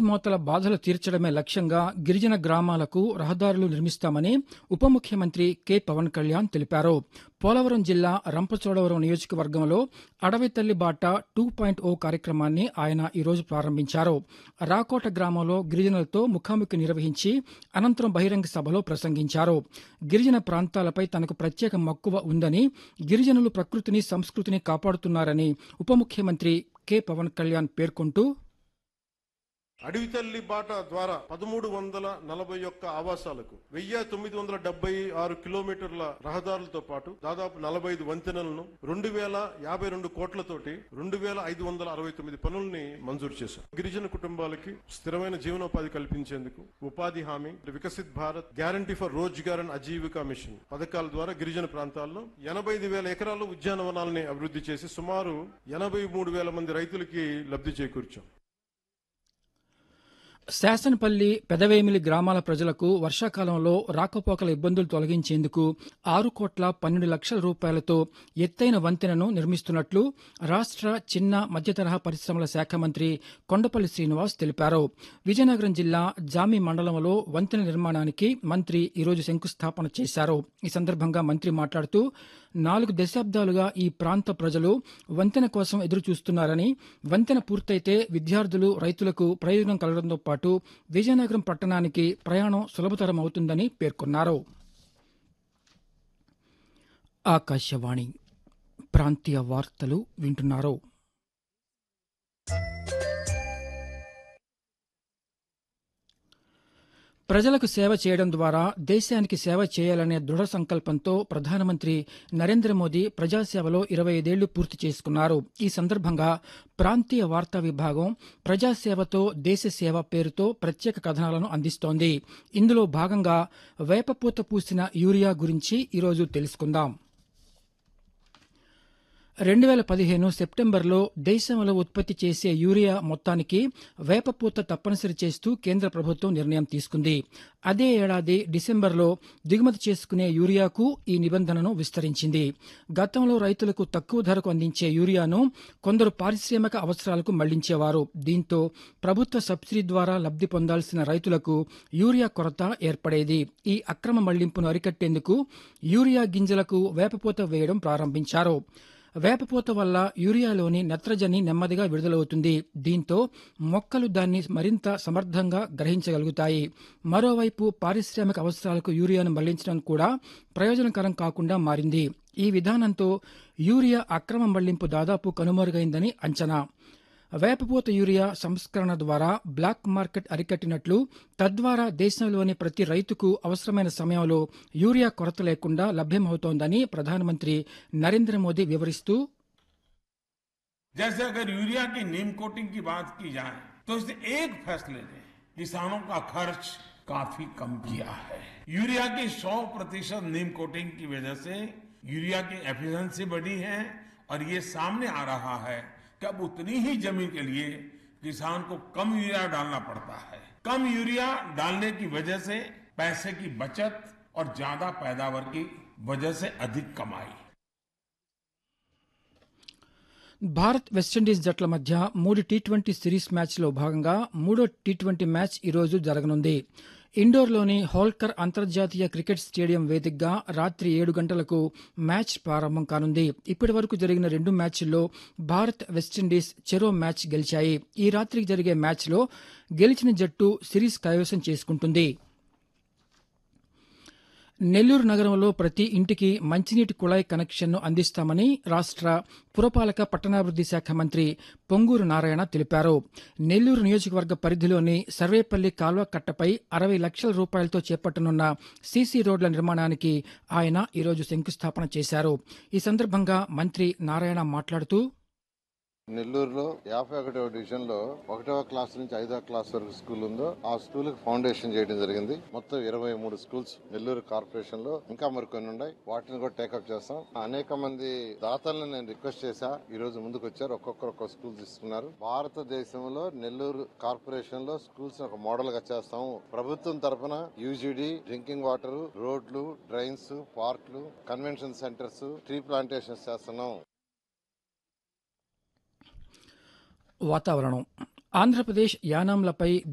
మోతల బాధలు తీర్చడమే లక్ష్యంగా గిరిజన గ్రామాలకు రహదారులు నిర్మిస్తామని ఉప ముఖ్యమంత్రి కె పవన్ కళ్యాణ్ తెలిపారు పోలవరం జిల్లా రంపచోడవరం నియోజకవర్గంలో అడవి తల్లి బాట టూ పాయింట్ ఓ కార్యక్రమాన్ని ఆయన ఈరోజు ప్రారంభించారు రాకోట గ్రామంలో గిరిజనులతో ముఖాముఖి నిర్వహించి అనంతరం బహిరంగ సభలో ప్రసంగించారు గిరిజన ప్రాంతాలపై తనకు ప్రత్యేక మక్కువ ఉందని గిరిజనులు ప్రకృతిని సంస్కృతిని కాపాడుతున్నారని ఉప ముఖ్యమంత్రి కె పవన్ కళ్యాణ్ పేర్కొంటూ అడవి తల్లి బాట ద్వారా పదమూడు వందల నలభై ఒక్క ఆవాసాలకు వెయ్యి తొమ్మిది వందల డెబ్బై ఆరు కిలోమీటర్ల రహదారులతో పాటు దాదాపు నలభై ఐదు వంతెనలను రెండు వేల యాభై రెండు కోట్లతోటి రెండు వేల ఐదు వందల అరవై తొమ్మిది పనుల్ని మంజూరు చేశారు గిరిజన కుటుంబాలకి స్థిరమైన జీవనోపాధి కల్పించేందుకు ఉపాధి హామీ Viksit Bharat guarantee for Rozgar and Ajeevika mission పథకాల ద్వారా గిరిజన ప్రాంతాల్లో ఎనభై ఐదు వేల ఎకరాలు ఉద్యానవనాలని అభివృద్ధి చేసి సుమారు ఎనభై మూడు వేల మంది రైతులకి లబ్ధి చేకూర్చాం శాసనపల్లి పెదవేమిలి గ్రామాల ప్రజలకు వర్షాకాలంలో రాకపోకల ఇబ్బందులు తొలగించేందుకు ఆరు కోట్ల పన్నెండు లక్షల రూపాయలతో ఎత్తైన వంతెనను నిర్మిస్తున్నట్లు రాష్ట్ర చిన్న మధ్యతరహా పరిశ్రమల శాఖ మంత్రి కొండపల్లి శ్రీనివాస్ తెలిపారు విజయనగరం జిల్లా జామి మండలంలో వంతెన నిర్మాణానికి మంత్రి ఈరోజు శంకుస్థాపన చేశారు ఈ సందర్భంగా మంత్రి మాట్లాడుతూ నాలుగు దశాబ్దాలుగా ఈ ప్రాంత ప్రజలు వంతెన కోసం ఎదురు చూస్తున్నారని వంతెన పూర్తయితే విద్యార్థులు రైతులకు ప్రయోజనం కలగడంతో పాటు విజయనగరం పట్టణానికి ప్రయాణం సులభతరం అవుతుందని పేర్కొన్నారు ఆకాశవాణి ప్రాంతీయ వార్తలు వింటున్నారు ప్రజలకు సేవ చేయడం ద్వారా దేశానికి సేవ చేయాలనే దృఢ సంకల్పంతో ప్రధానమంత్రి నరేంద్ర మోదీ ప్రజాసేవలో ఇరవై ఐదేళ్లు పూర్తి చేసుకున్నారు ఈ సందర్భంగా ప్రాంతీయ వార్తా విభాగం ప్రజాసేవతో దేశ సేవ పేరుతో ప్రత్యేక కథనాలను అందిస్తోంది ఇందులో భాగంగా వేపపూత పూసిన యూరియా గురించి ఈరోజు తెలుసుకుందాం రెండు వేల పదిహేను సెప్టెంబర్లో దేశంలో ఉత్పత్తి చేసే యూరియా మొత్తానికి వేపపూత తప్పనిసరి చేస్తూ కేంద్ర ప్రభుత్వం నిర్ణయం తీసుకుంది అదే ఏడాది డిసెంబర్లో దిగుమతి చేసుకునే యూరియాకు ఈ నిబంధనను విస్తరించింది గతంలో రైతులకు తక్కువ ధరకు అందించే యూరియాను కొందరు పారిశ్రామిక అవసరాలకు మళ్లించేవారు దీంతో ప్రభుత్వ సబ్సిడీ ద్వారా లబ్ధి పొందాల్సిన రైతులకు యూరియా కొరత ఏర్పడేది ఈ అక్రమ మళ్లింపును అరికట్టేందుకు యూరియా గింజలకు వేపపూత వేయడం ప్రారంభించారు వేపపూత వల్ల యూరియాలోని నత్రజని నెమ్మదిగా విడుదలవుతుంది దీంతో మొక్కలు దాన్ని మరింత సమర్థంగా గ్రహించగలుగుతాయి మరోవైపు పారిశ్రామిక అవసరాలకు యూరియాను మళ్లించడం కూడా ప్రయోజనకరం కాకుండా మారింది ఈ విధానంతో యూరియా అక్రమ మళ్లింపు దాదాపు కనుమరుగైందని అంచనా వేపపూత యూరియా సంస్కరణ ద్వారా బ్లాక్ మార్కెట్ అరికట్టినట్లు తద్వారా దేశంలోని ప్రతి రైతుకు అవసరమైన సమయంలో యూరియా కొరత లేకుండా లభ్యమవుతోందని ప్రధానమంత్రి నరేంద్ర మోదీ వివరిస్తూ जैसे अगर यूरिया की नीम कोटिंग की बात की जाए तो इस एक फैसले ने किसानों का खर्च काफी कम किया है यूरिया की 100 प्रतिशत नीम कोटिंग की वजह से यूरिया की एफिशिएंसी बढ़ी है और ये सामने आ रहा है कि अब उतनी ही जमीन के लिए किसान को कम यूरिया डालना पड़ता है कम यूरिया डालने की वजह से पैसे की बचत और ज्यादा पैदावार की वजह से अधिक कमाई భారత్ వెస్టిండీస్ జట్ల మధ్య మూడు టీ ట్వంటీ సిరీస్ మ్యాచ్లో భాగంగా మూడో టీ ట్వంటీ మ్యాచ్ ఈరోజు జరగనుంది ఇండోర్లోని హోల్కర్ అంతర్జాతీయ క్రికెట్ స్టేడియం వేదికగా రాత్రి ఏడు గంటలకు మ్యాచ్ ప్రారంభం కానుంది ఇప్పటి వరకు జరిగిన రెండు మ్యాచ్ల్లో భారత్ వెస్టిండీస్ చెరో మ్యాచ్ గెలిచాయి ఈ రాత్రికి జరిగే మ్యాచ్లో గెలిచిన జట్టు సిరీస్ కైవసం చేసుకుంటుంది నెల్లూరు నగరంలో ప్రతి ఇంటికి మంచినీటి కుళాయి కనెక్షన్ను అందిస్తామని రాష్ట్ర పురపాలక పట్టణాభివృద్ది శాఖ మంత్రి పొంగూరు నారాయణ తెలిపారు నెల్లూరు నియోజకవర్గ పరిధిలోని సర్వేపల్లి కాల్వ కట్టపై అరవై లక్షల రూపాయలతో చేపట్టనున్న సీసీ రోడ్ల నిర్మాణానికి ఆయన ఈరోజు శంకుస్థాపన చేశారు ఈ సందర్భంగా మంత్రి నారాయణ మాట్లాడుతూ నెల్లూరులో యాభై ఒకటవ డివిజన్ లో ఒకటవ క్లాస్ నుంచి ఐదవ క్లాస్ వరకు స్కూల్ ఉందో ఆ స్కూల్ కి ఫౌండేషన్ చేయడం జరిగింది మొత్తం ఇరవై మూడు స్కూల్స్ నెల్లూరు కార్పొరేషన్ లో ఇంకా మరికొన్ని ఉన్నాయి వాటిని కూడా టేకప్ చేస్తాం అనేక మంది దాతలను నేను రిక్వెస్ట్ చేశా ఈ రోజు ముందుకు వచ్చారు ఒక్కొక్కరు ఒక్కొక్క స్కూల్ తీసుకున్నారు భారతదేశంలో నెల్లూరు కార్పొరేషన్ లో స్కూల్స్ ఒక మోడల్ గా చేస్తాము ప్రభుత్వం తరఫున యూజీడీ డ్రింకింగ్ వాటర్ రోడ్లు డ్రైన్స్ పార్క్లు కన్వెన్షన్ సెంటర్స్ ట్రీ ప్లాంటేషన్స్ చేస్తున్నాం వాతావరణం ఆంధ్రప్రదేశ్ యానాంలపై